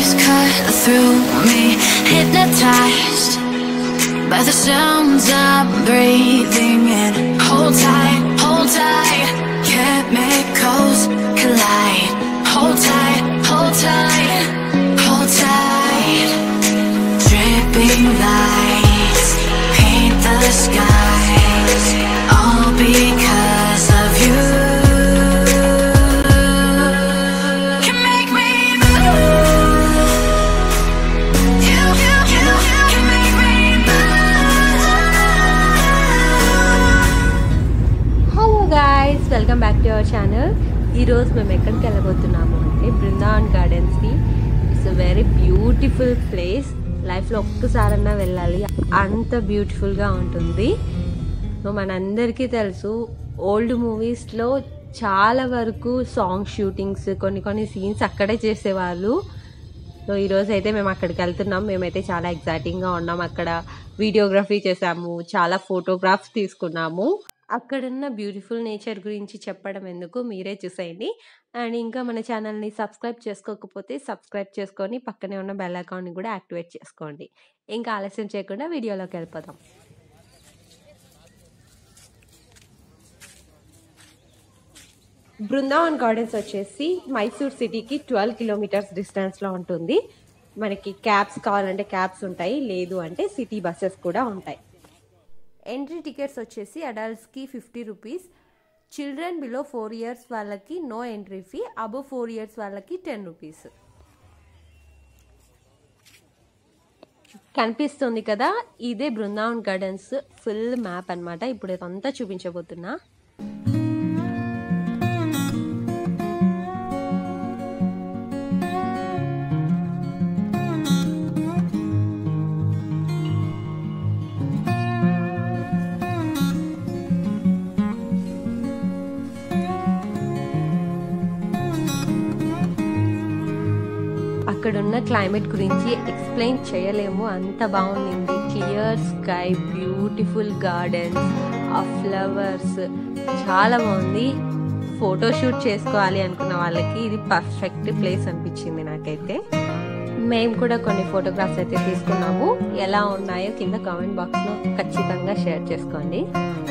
waves cut through me, hypnotized by the sounds I'm breathing in. Hold tight, hold tight, chemicals collide. Hold tight, hold tight, hold tight. Dripping lights paint the skies, all because of you. Can make me move. You, you, you, you can make me move. Hello guys welcome back to our channel ఈరోజు మేము ఎక్కడికి వెళ్ళబోతున్నాము అంటే బృందావన్ గార్డెన్స్కి it's a very beautiful place లైఫ్లో ఒక్కసారన్నా వెళ్ళాలి అంత బ్యూటిఫుల్గా ఉంటుంది సో మనందరికీ తెలుసు ఓల్డ్ మూవీస్లో చాలా వరకు సాంగ్ షూటింగ్స్ కొన్ని కొన్ని సీన్స్ అక్కడే చేసేవాళ్ళు సో ఈరోజు అయితే మేము అక్కడికి వెళ్తున్నాం మేమైతే చాలా ఎగ్జైటింగ్గా ఉన్నాం అక్కడ వీడియోగ్రఫీ చేసాము చాలా ఫోటోగ్రాఫ్స్ తీసుకున్నాము అక్కడున్న బ్యూటిఫుల్ నేచర్ గురించి చెప్పడం ఎందుకు మీరే చూసేయండి అండ్ ఇంకా మన ఛానల్ని సబ్స్క్రైబ్ చేసుకోకపోతే సబ్స్క్రైబ్ చేసుకొని పక్కనే ఉన్న బెల్ అకౌంట్ని కూడా యాక్టివేట్ చేసుకోండి ఇంకా ఆలస్యం చేయకుండా వీడియోలోకి వెళ్ళిపోదాం బృందావన్ గార్డెన్స్ వచ్చేసి మైసూర్ సిటీకి ట్వెల్వ్ కిలోమీటర్స్ డిస్టెన్స్లో ఉంటుంది మనకి క్యాబ్స్ కావాలంటే క్యాబ్స్ ఉంటాయి లేదు అంటే సిటీ బస్సెస్ కూడా ఉంటాయి ఎంట్రీ టికెట్స్ వచ్చేసి అడల్ట్స్కి fifty rupees children below four years వాళ్ళకి no entry fee above four years వాళ్ళకి టెన్ రూపీస్ కనిపిస్తుంది కదా ఇదే బృందావన్ గార్డెన్స్ ఫుల్ మ్యాప్ అన్నమాట ఇప్పుడు ఇదంతా చూపించబోతున్నా అక్కడున్న క్లైమేట్ గురించి ఎక్స్ప్లెయిన్ చేయలేము అంత బాగుంది క్లియర్ స్కై బ్యూటిఫుల్ గార్డెన్స్ ఆ ఫ్లవర్స్ చాలా బాగుంది ఫోటోషూట్ చేసుకోవాలి అనుకున్న వాళ్ళకి ఇది పర్ఫెక్ట్ ప్లేస్ అనిపించింది నాకైతే మేము కూడా కొన్ని ఫోటోగ్రాఫ్స్ అయితే తీసుకున్నాము ఎలా ఉన్నాయో కింద కామెంట్ బాక్స్లో ఖచ్చితంగా షేర్ చేసుకోండి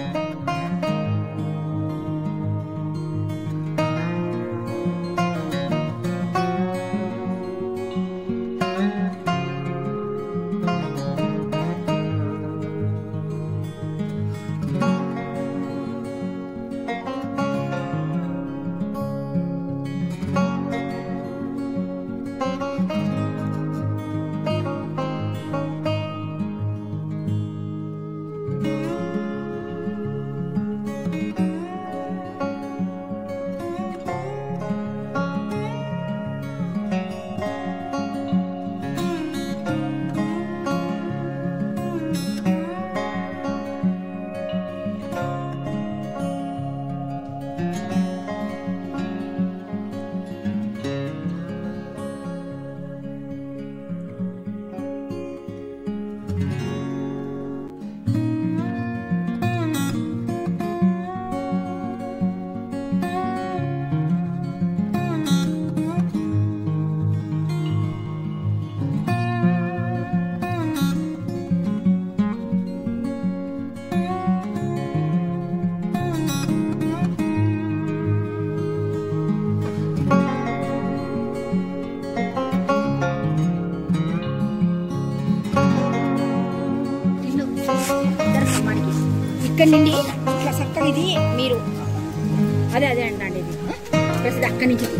ఇల్లు ఇద్దరు సమ్మానికి ఇక్కడ నుండి ఇట్లా చక్కగా ఇది మీరు అదే అదే అండి ఇది ప్లస్ ఇది అక్కడి నుంచి ఇది.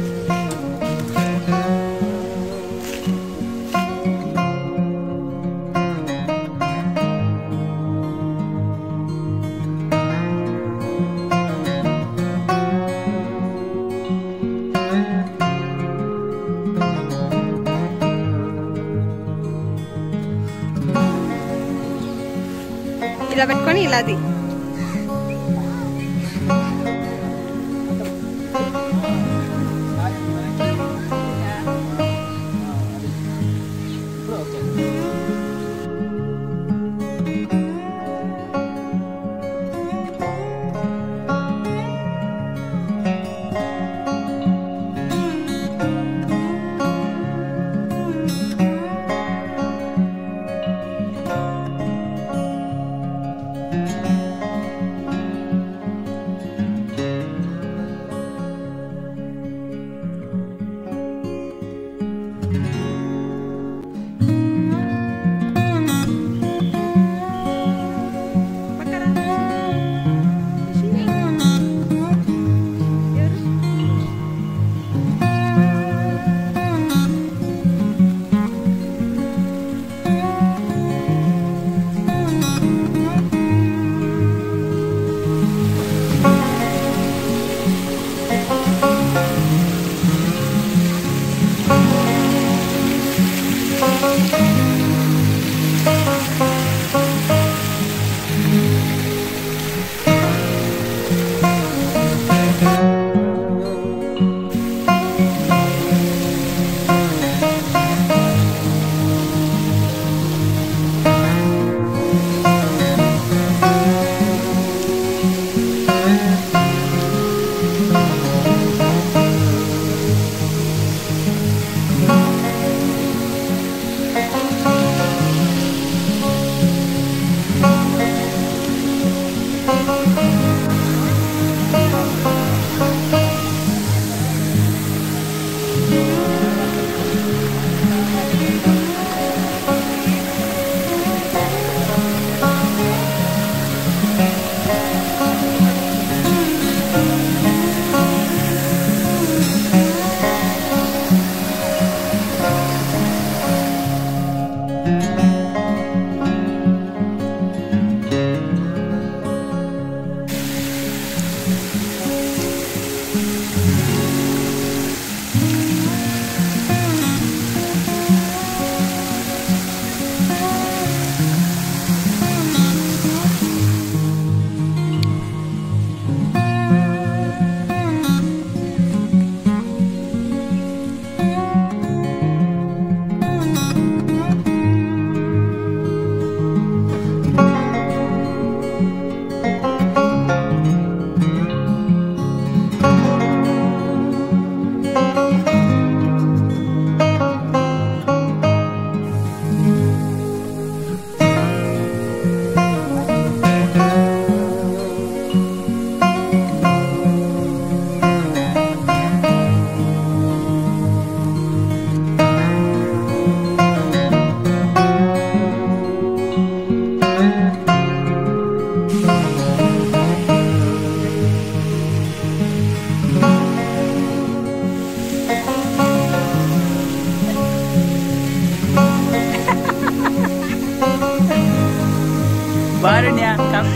ఇలా పెట్టుకొని ఇలాది Barunya, come.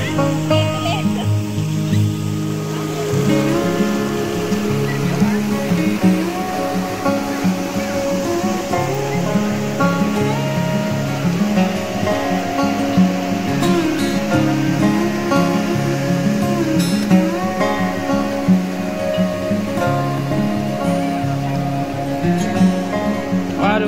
Baru.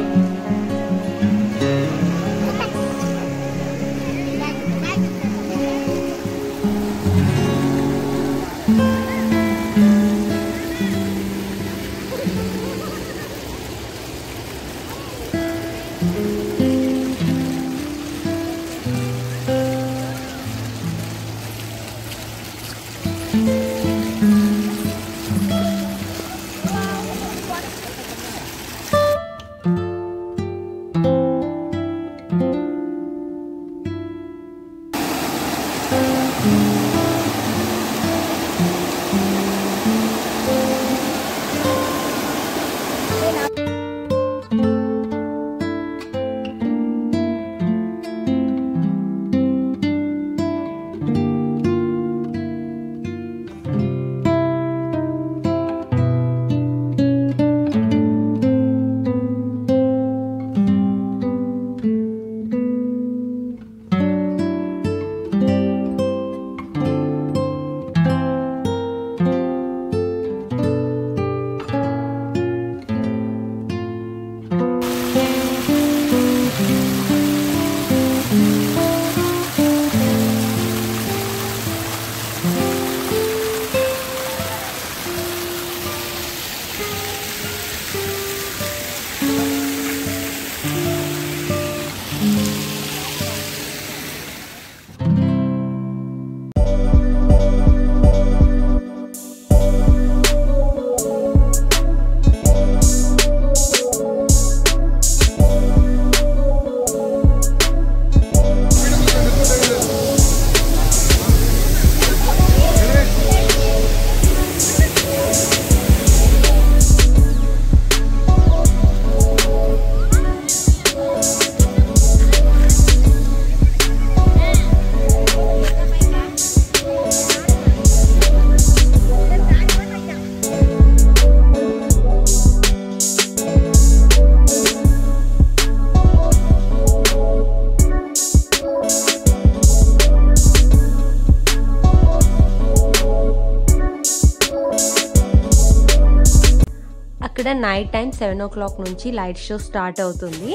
అక్కడ night time seven o'clock నుంచి లైట్ షో స్టార్ట్ అవుతుంది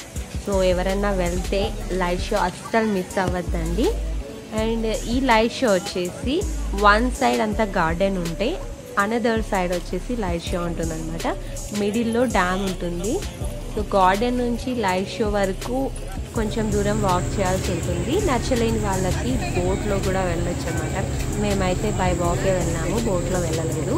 సో ఎవరైనా వెళ్తే లైట్ షో అస్సలు మిస్ అవ్వద్దండి అండ్ ఈ లైట్ షో వచ్చేసి వన్ సైడ్ అంతా గార్డెన్ ఉంటే అనదర్ సైడ్ వచ్చేసి లైట్ షో ఉంటుంది అనమాట మిడిల్లో డ్యామ్ ఉంటుంది సో గార్డెన్ నుంచి లైట్ షో వరకు కొంచెం దూరం వాక్ చేయాల్సి ఉంటుంది నచ్చలేని వాళ్ళకి బోట్లో కూడా వెళ్ళొచ్చు అనమాట మేమైతే బై వాకే వెళ్ళాము బోట్లో వెళ్ళలేదు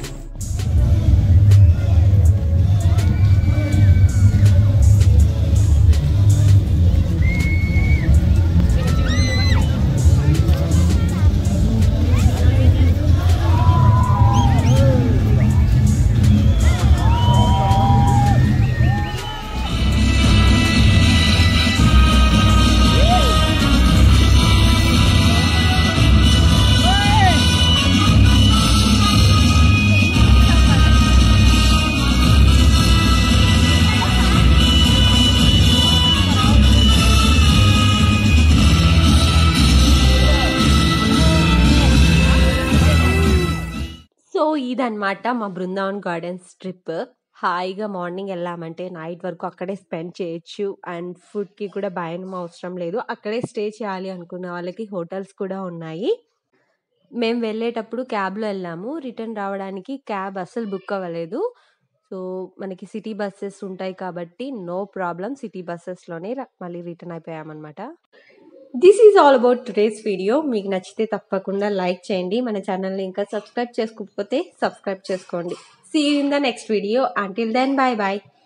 సో ఇదన్నమాట మా బృందావన్ గార్డెన్స్ ట్రిప్ హాయిగా మార్నింగ్ వెళ్ళామంటే నైట్ వరకు అక్కడే స్పెండ్ చేయొచ్చు అండ్ ఫుడ్కి కూడా భయం అవసరం లేదు అక్కడే స్టే చేయాలి అనుకున్న వాళ్ళకి హోటల్స్ కూడా ఉన్నాయి మేము వెళ్ళేటప్పుడు క్యాబ్లో వెళ్ళాము రిటర్న్ రావడానికి క్యాబ్ అస్సలు బుక్ అవ్వలేదు సో మనకి సిటీ బస్సెస్ ఉంటాయి కాబట్టి నో ప్రాబ్లం సిటీ బస్సెస్లోనే మళ్ళీ రిటర్న్ అయిపోయామన్నమాట this is all about today's video మీకు నచ్చితే తప్పకుండా లైక్ చేయండి మన ఛానల్ని ఇంకా సబ్స్క్రైబ్ చేసుకోకపోతే సబ్స్క్రైబ్ చేసుకోండి see in the next video until then bye bye